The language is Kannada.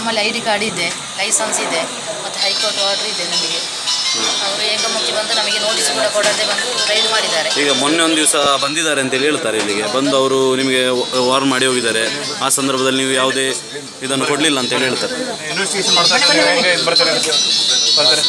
ನಮ್ಮಲ್ಲಿ ಐ ಡಿ ಕಾರ್ಡ್ ಇದೆ ಲೈಸೆನ್ಸ್ ಇದೆ ಮತ್ತು ಹೈಕೋರ್ಟ್ ಆರ್ಡರ್ ಇದೆ ನಮಗೆ ಅವರು ಏಕಮುಖಿ ಬಂದು ನಮಗೆ ನೋಟಿಸ್ ಕೂಡ ಕೊಡದೆ ಬಂದು ರೈಡ್ ಮಾಡಿದ್ದಾರೆ ಈಗ ಮೊನ್ನೆ ಒಂದು ದಿವಸ ಬಂದಿದ್ದಾರೆ ಅಂತೇಳಿ ಹೇಳ್ತಾರೆ ಇಲ್ಲಿಗೆ ಬಂದು ಅವರು ನಿಮಗೆ ವಾರ್ನ್ ಮಾಡಿ ಹೋಗಿದ್ದಾರೆ ಆ ಸಂದರ್ಭದಲ್ಲಿ ನೀವು ಯಾವುದೇ ಇದನ್ನು ಕೊಡಲಿಲ್ಲ ಅಂತೇಳಿ ಹೇಳ್ತಾರೆ ಇನ್ವೆಸ್ಟಿಗೇಷನ್ ಮಾಡ್ತಾರೆ ಹೆಂಗೆ ಇದು ಬರ್ತಾರೆ ಬರ್ತಾರೆ